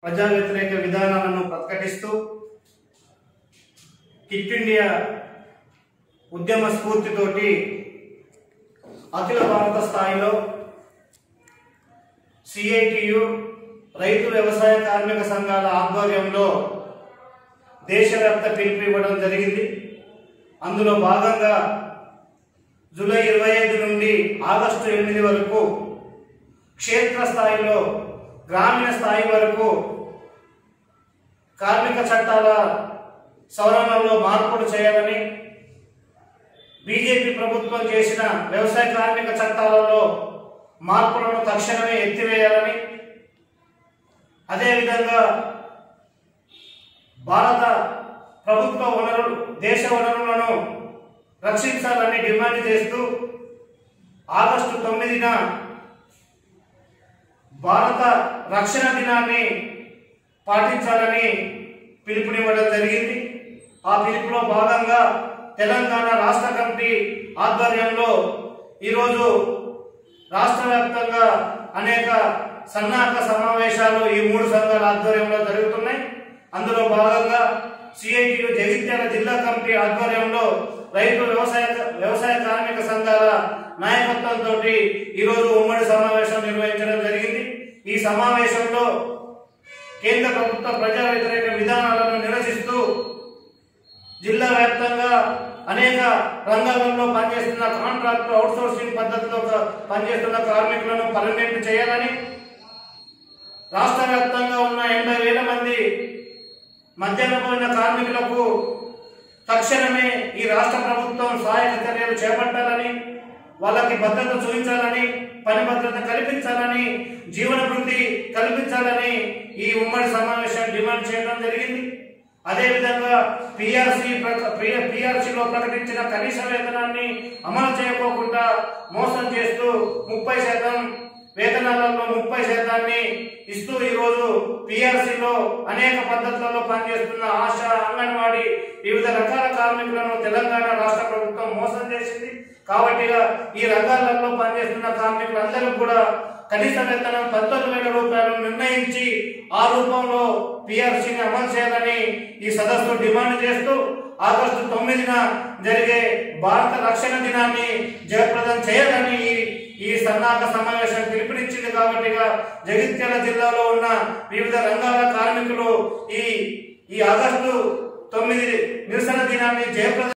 ప్రజా వ్యతిరేక విధానాలను ప్రకటిస్తూ కిట్ ఇండియా ఉద్యమ స్ఫూర్తితోటి అఖిల భారత స్థాయిలో సిఐటియు రైతు వ్యవసాయ కార్మిక సంఘాల ఆధ్వర్యంలో దేశవ్యాప్త పిలుపు ఇవ్వడం జరిగింది అందులో భాగంగా జూలై ఇరవై ఐదు నుండి ఆగస్టు ఎనిమిది వరకు క్షేత్ర స్థాయిలో గ్రామీణ స్థాయి వరకు కార్మిక చట్టాల సవరణలో మార్పులు చేయాలని బీజేపీ ప్రభుత్వం చేసిన వ్యవసాయ కార్మిక చట్టాలలో మార్పులను తక్షణమే ఎత్తివేయాలని అదేవిధంగా భారత ప్రభుత్వ వనరులు దేశ వనరులను రక్షించాలని డిమాండ్ చేస్తూ ఆగస్టు తొమ్మిదిన భారత రక్షణ దినాన్ని పాటించాలని పిలుపునివ్వడం జరిగింది ఆ పిలుపులో భాగంగా తెలంగాణ రాష్ట్ర కమిటీ ఆధ్వర్యంలో ఈరోజు రాష్ట్ర వ్యాప్తంగా అనేక సన్నాహక సమావేశాలు ఈ మూడు సంఘాల ఆధ్వర్యంలో జరుగుతున్నాయి అందులో భాగంగా సిఐటియు జగిత్యాల జిల్లా కమిటీ ఆధ్వర్యంలో రైతు వ్యవసాయ వ్యవసాయ కార్మిక సంఘాల నాయకత్వంతో ఈరోజు ఉమ్మడి సమావేశం నిర్వహించడం జరిగింది ఈ సమావేశంలో కేంద్ర ప్రభుత్వ ప్రజా వ్యతిరేక విధానాలను నిరసిస్తూ జిల్లా వ్యాప్తంగా అనేక రంగాలలో పనిచేస్తున్న కాంట్రాక్ట్ అవుట్సోర్సింగ్ పద్ధతిలో క- పనిచేస్తున్న కార్మికులను పర్మనెంట్ చేయాలని రాష్ట్ర వ్యాప్తంగా ఉన్న ఎనభై వేల మంది మధ్యాహ్నపోయిన కార్మికులకు తక్షణమే ఈ రాష్ట్ర ప్రభుత్వం సహాయక చర్యలు చేపట్టాలని వాళ్ళకి భద్రత చూపించాలని పని భద్రత కల్పించాలని జీవన వృద్ధి కల్పించాలని ఈ ఉమ్మడి సమావేశం డిమాండ్ చేయడం జరిగింది అదేవిధంగా పిఆర్సీ పిఆర్సీలో ప్రకటించిన కనీస వేతనాన్ని అమలు చేయకోకుండా మోసం చేస్తూ ముప్పై శాతం వేతనాలలో ముప్పై శాతాన్ని ఇస్తూ ఈరోజు పిఆర్సీలో అనేక పద్ధతులలో పనిచేస్తున్న ఆశా అంగన్వాడీ వివిధ రకాల కార్మికులను తెలంగాణ రాష్ట్ర ప్రభుత్వం మోసం చేసింది కాబట్టి ఈ రంగాలలో పనిచేస్తున్న కార్మికులందరూ కూడా కనీస వేతనం పంతొమ్మిది వేల రూపాయలు నిర్ణయించి ఆ రూపంలో పిఆర్సీని అమలు చేయాలని ఈ సదస్సు డిమాండ్ చేస్తూ ఆగస్టు తొమ్మిదిన జరిగే భారత రక్షణ దినాన్ని జయప్రదం చేయాలని ఈ ఈ సన్నాహక సమావేశం పిలుపునిచ్చింది కాబట్టి జగిత్యాల జిల్లాలో ఉన్న వివిధ రంగాల కార్మికులు ఈ ఈ ఆగస్టు తొమ్మిది నిరసన దినాన్ని జయప్రదం